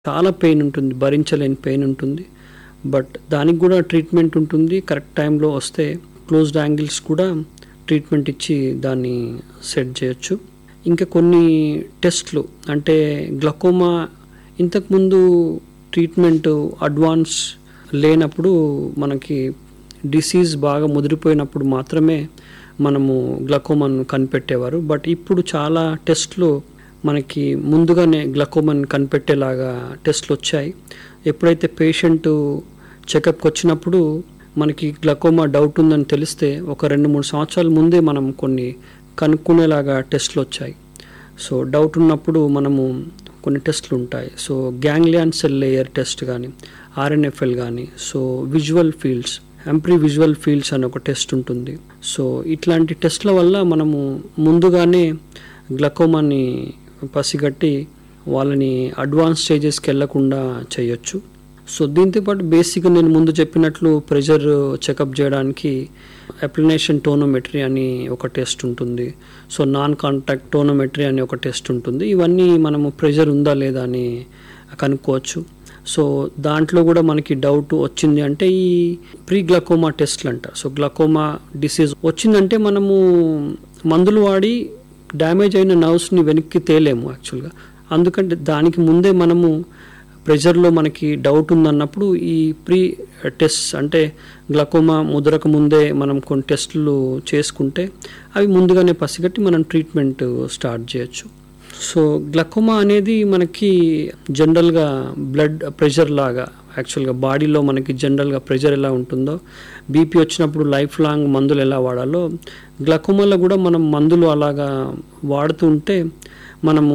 చాలా పెయిన్ ఉంటుంది భరించలేని పెయిన్ ఉంటుంది బట్ దానికి కూడా ట్రీట్మెంట్ ఉంటుంది కరెక్ట్ టైంలో వస్తే క్లోజ్డ్ యాంగిల్స్ కూడా ట్రీట్మెంట్ ఇచ్చి దాన్ని సెట్ చేయొచ్చు ఇంకా కొన్ని టెస్ట్లు అంటే గ్లకోమా ఇంతకుముందు ట్రీట్మెంట్ అడ్వాన్స్ లేనప్పుడు మనకి డిసీజ్ బాగా ముదిరిపోయినప్పుడు మాత్రమే మనము గ్లకోమాను కనిపెట్టేవారు బట్ ఇప్పుడు చాలా టెస్ట్లు మనకి ముందుగానే గ్లకోమాని కనిపెట్టేలాగా టెస్ట్లు వచ్చాయి ఎప్పుడైతే పేషెంట్ చెకప్కి వచ్చినప్పుడు మనకి గ్లకోమా డౌట్ ఉందని తెలిస్తే ఒక రెండు మూడు సంవత్సరాల ముందే మనం కొన్ని కనుక్కునేలాగా టెస్ట్లు వచ్చాయి సో డౌట్ ఉన్నప్పుడు మనము కొన్ని టెస్ట్లు ఉంటాయి so ganglion cell layer test కానీ ఆర్ఎన్ఎఫ్ఎల్ కానీ సో విజువల్ ఫీల్డ్స్ ఎంప్రీ విజువల్ ఫీల్డ్స్ అని ఒక టెస్ట్ ఉంటుంది సో ఇట్లాంటి టెస్ట్ల వల్ల మనము ముందుగానే గ్లకోమాని పసిగట్టి వాళ్ళని అడ్వాన్స్ స్టేజెస్కి వెళ్లకుండా చేయొచ్చు సో దీంతో పాటు బేసిక్గా నేను ముందు చెప్పినట్లు ప్రెషర్ చెకప్ చేయడానికి అప్లినేషన్ టోనోమెట్రీ అని ఒక టెస్ట్ ఉంటుంది సో నాన్ కాంటాక్ట్ టోనోమెట్రీ అని ఒక టెస్ట్ ఉంటుంది ఇవన్నీ మనము ప్రెషర్ ఉందా లేదా అని కనుక్కోవచ్చు సో దాంట్లో కూడా మనకి డౌట్ వచ్చింది అంటే ఈ ప్రీ గ్లకోమా టెస్ట్లు అంట సో గ్లకోమా డిసీజ్ వచ్చిందంటే మనము మందులు వాడి డ్యామేజ్ అయిన నర్వ్స్ని వెనక్కి తేలేము యాక్చువల్గా అందుకంటే దానికి ముందే మనము ప్రెషర్లో మనకి డౌట్ ఉందన్నప్పుడు ఈ ప్రీ టెస్ట్ అంటే గ్లకోమా ముదరక ముందే మనం కొన్ని టెస్టులు చేసుకుంటే అవి ముందుగానే పసిగట్టి మనం ట్రీట్మెంట్ స్టార్ట్ చేయొచ్చు సో గ్లకోమా అనేది మనకి జనరల్గా బ్లడ్ ప్రెషర్ లాగా యాక్చువల్గా బాడీలో మనకి జనరల్గా ప్రెషర్ ఎలా ఉంటుందో బీపీ వచ్చినప్పుడు లైఫ్ లాంగ్ మందులు ఎలా వాడాలో గ్లకోమాలో కూడా మనం మందులు అలాగా వాడుతూ ఉంటే మనము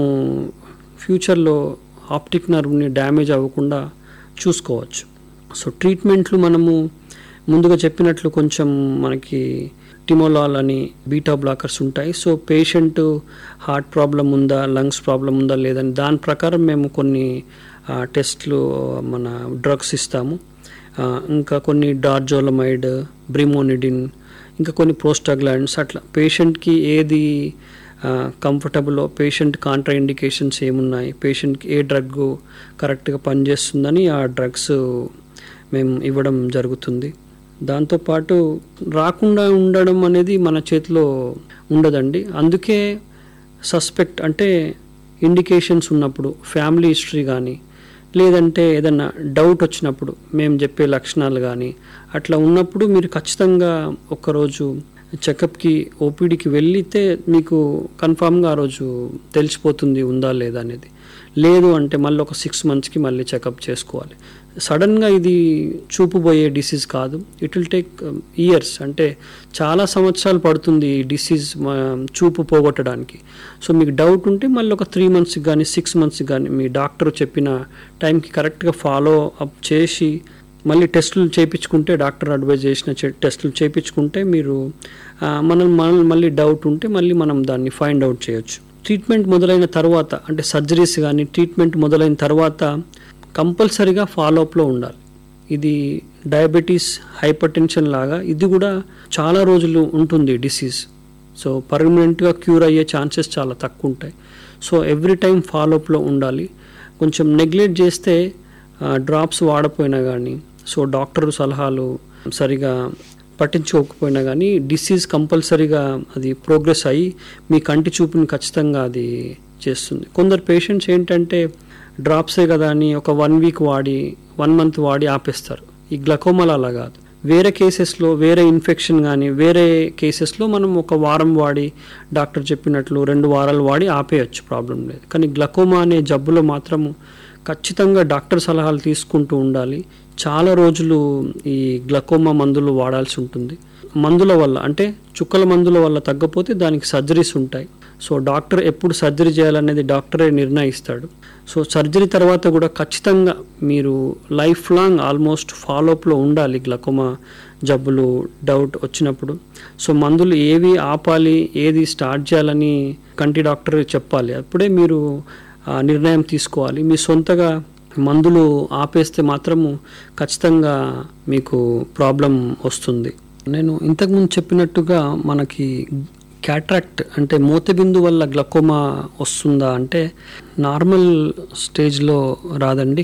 ఫ్యూచర్లో ఆప్టిక్ నర్వ్ని డ్యామేజ్ అవ్వకుండా చూసుకోవచ్చు సో ట్రీట్మెంట్లు మనము ముందుగా చెప్పినట్లు కొంచెం మనకి టిమోలాల్ అని బీటా బ్లాకర్స్ ఉంటాయి సో పేషెంట్ హార్ట్ ప్రాబ్లం ఉందా లంగ్స్ ప్రాబ్లం ఉందా లేదని దాని ప్రకారం మేము కొన్ని టెస్ట్లు మన డ్రగ్స్ ఇస్తాము ఇంకా కొన్ని డార్జోలమైడ్ బ్రిమోనిడిన్ ఇంకా కొన్ని ప్రోస్టాగ్లాండ్స్ అట్లా పేషెంట్కి ఏది కంఫర్టబుల్ పేషెంట్ కాంట్రా ఇండికేషన్స్ ఏమున్నాయి పేషెంట్కి ఏ డ్రగ్ కరెక్ట్గా పనిచేస్తుందని ఆ డ్రగ్స్ మేము ఇవ్వడం జరుగుతుంది దాంతోపాటు రాకుండా ఉండడం అనేది మన చేతిలో ఉండదండి అందుకే సస్పెక్ట్ అంటే ఇండికేషన్స్ ఉన్నప్పుడు ఫ్యామిలీ హిస్టరీ కానీ లేదంటే ఏదన్నా డౌట్ వచ్చినప్పుడు మేము చెప్పే లక్షణాలు కానీ అట్లా ఉన్నప్పుడు మీరు ఖచ్చితంగా ఒక్కరోజు చెకప్కి ఓపీడీకి వెళ్ళితే మీకు కన్ఫామ్గా ఆ రోజు తెలిసిపోతుంది ఉందా లేదా అనేది లేదు అంటే మళ్ళీ ఒక సిక్స్ మంత్స్కి మళ్ళీ చెకప్ చేసుకోవాలి సడన్గా ఇది చూపుబోయే డిసీజ్ కాదు ఇట్ విల్ టేక్ ఇయర్స్ అంటే చాలా సంవత్సరాలు పడుతుంది ఈ డిసీజ్ చూపు పోగొట్టడానికి సో మీకు డౌట్ ఉంటే మళ్ళీ ఒక త్రీ మంత్స్కి కానీ సిక్స్ మంత్స్కి కానీ మీ డాక్టర్ చెప్పిన టైంకి కరెక్ట్గా ఫాలో అప్ చేసి మళ్ళీ టెస్టులు చేయించుకుంటే డాక్టర్ అడ్వైజ్ చేసిన టెస్టులు చేయించుకుంటే మీరు మనం మనం మళ్ళీ డౌట్ ఉంటే మళ్ళీ మనం దాన్ని ఫైండ్ అవుట్ చేయొచ్చు ట్రీట్మెంట్ మొదలైన తర్వాత అంటే సర్జరీస్ కానీ ట్రీట్మెంట్ మొదలైన తర్వాత కంపల్సరీగా ఫాలోఅప్లో ఉండాలి ఇది డయాబెటీస్ హైపర్ టెన్షన్ లాగా ఇది కూడా చాలా రోజులు ఉంటుంది డిసీజ్ సో పర్మనెంట్గా క్యూర్ అయ్యే ఛాన్సెస్ చాలా తక్కువ ఉంటాయి సో ఎవ్రీ టైం ఫాలోఅప్లో ఉండాలి కొంచెం నెగ్లెక్ట్ చేస్తే డ్రాప్స్ వాడపోయినా కానీ సో డాక్టర్ సలహాలు సరిగా పట్టించుకోకపోయినా కానీ డిసీజ్ కంపల్సరీగా అది ప్రోగ్రెస్ అయ్యి మీ కంటి చూపుని ఖచ్చితంగా అది చేస్తుంది కొందరు పేషెంట్స్ ఏంటంటే డ్రాప్సే కదా అని ఒక వన్ వీక్ వాడి వన్ మంత్ వాడి ఆపేస్తారు ఈ గ్లకోమాల అలా కాదు వేరే కేసెస్లో వేరే ఇన్ఫెక్షన్ కానీ వేరే కేసెస్లో మనం ఒక వారం వాడి డాక్టర్ చెప్పినట్లు రెండు వారాలు వాడి ఆపేయచ్చు ప్రాబ్లం లేదు కానీ గ్లకోమా అనే జబ్బులో మాత్రము ఖచ్చితంగా డాక్టర్ సలహాలు తీసుకుంటూ ఉండాలి చాలా రోజులు ఈ గ్లకోమా మందులు వాడాల్సి ఉంటుంది మందుల వల్ల అంటే చుక్కల మందుల వల్ల తగ్గపోతే దానికి సర్జరీస్ ఉంటాయి సో డాక్టర్ ఎప్పుడు సర్జరీ చేయాలనేది డాక్టరే నిర్ణయిస్తాడు సో సర్జరీ తర్వాత కూడా ఖచ్చితంగా మీరు లైఫ్ లాంగ్ ఆల్మోస్ట్ ఫాలోఅప్లో ఉండాలి గ్లకోమా జబ్బులు డౌట్ వచ్చినప్పుడు సో మందులు ఏవి ఆపాలి ఏది స్టార్ట్ చేయాలని కంటి డాక్టర్ చెప్పాలి అప్పుడే మీరు నిర్ణయం తీసుకోవాలి మీ సొంతగా మందులు ఆపేస్తే మాత్రము ఖచ్చితంగా మీకు ప్రాబ్లం వస్తుంది నేను ఇంతకుముందు చెప్పినట్టుగా మనకి క్యాట్రాక్ట్ అంటే మూతబిందు వల్ల గ్లకోమా వస్తుందా అంటే నార్మల్ స్టేజ్లో రాదండి